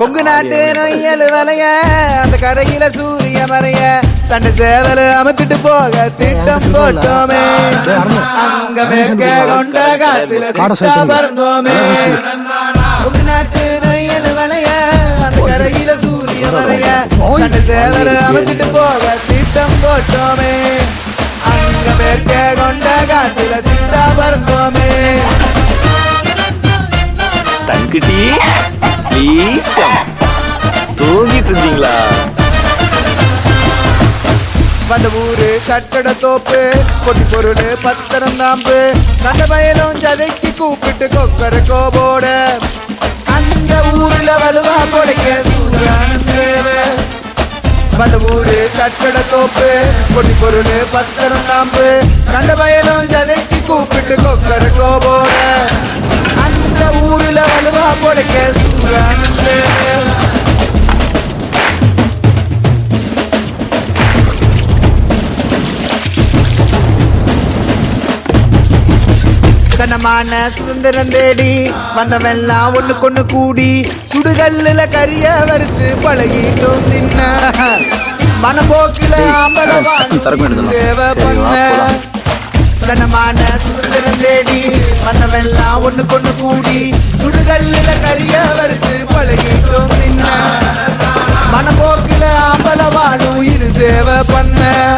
கொங்கு நாட்டு நொய்யல் வலைய அந்த கரையில சூரிய மறைய சண்டை சேவல அமர்த்திட்டு போக திட்டம் போட்டோமே அங்க மேற்க கொண்ட காத்துல சிட்டா பறந்தோமே கொங்கு நாட்டு நொய்யல் வலைய அந்த கரையில சூரிய மறைய சண்டை சேவல அமர்த்திட்டு போக திட்டம் போட்டோமே அங்க மேற்க கொண்ட காத்துல சிட்டா பறந்தோமே தங்குட்டி ப்ளீஸ் கம் தூங்கிட்டு இருந்தீங்களா வந்த ஊரு கட்டட தோப்பு பொட்டி பொருள் பத்திரம் தாம்பு கண்ட பயலும் ஜதைக்கு கூப்பிட்டு கொக்கர கோபோட அந்த ஊர்ல வலுவா பொழைக்க சூரானன் தேவ வந்த ஊரு கட்டட தோப்பு பொட்டி பொருள் பத்திரம் தாம்பு கண்ட பயலும் ஜதைக்கு கூப்பிட்டு கொக்கர கோபோட அந்த ஊர்ல வலுவா பொழைக்க சூரானன் தேவ சனமான சுதந்திரம் தேடி வந்தவெல்லாம் ஒண்ணு கொண்டு கூடி சுடுகல்லுல கரிய வறுத்து பழகிட்டோம் தின்ன மனப்போக்கில ஆம்பள சரக்கு எடுத்துடலாம். சேவை சரி, பண்ண வா, போலாம். சனமான சுதந்திரம் தேடி வந்தவெல்லாம் ஒண்ணு கொண்டு கூடி சுடுகல்லுல கரிய வறுத்து பழகிட்டோம் தின்ன மனப்போக்கில ஆம்பள வாழும் இரு சேவை பண்ண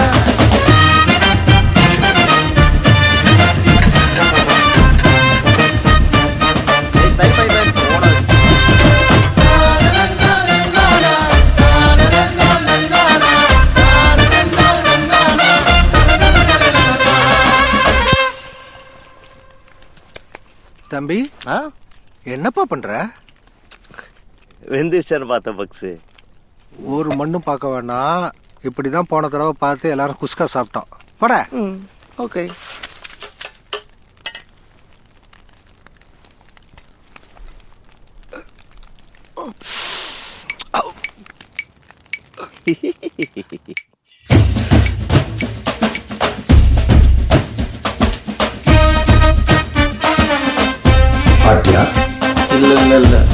தம்பி ஆ என்னப்பா பண்ற வெந்திருச்சான்னு பார்த்த பக்ஸு ஒரு மண்ணும் பார்க்க வேணாம் இப்படிதான் போன தடவை பார்த்து எல்லாரும் குஸ்கா சாப்பிட்டோம் போட ஓகே பாட்டியா இல்ல இல்ல இல்ல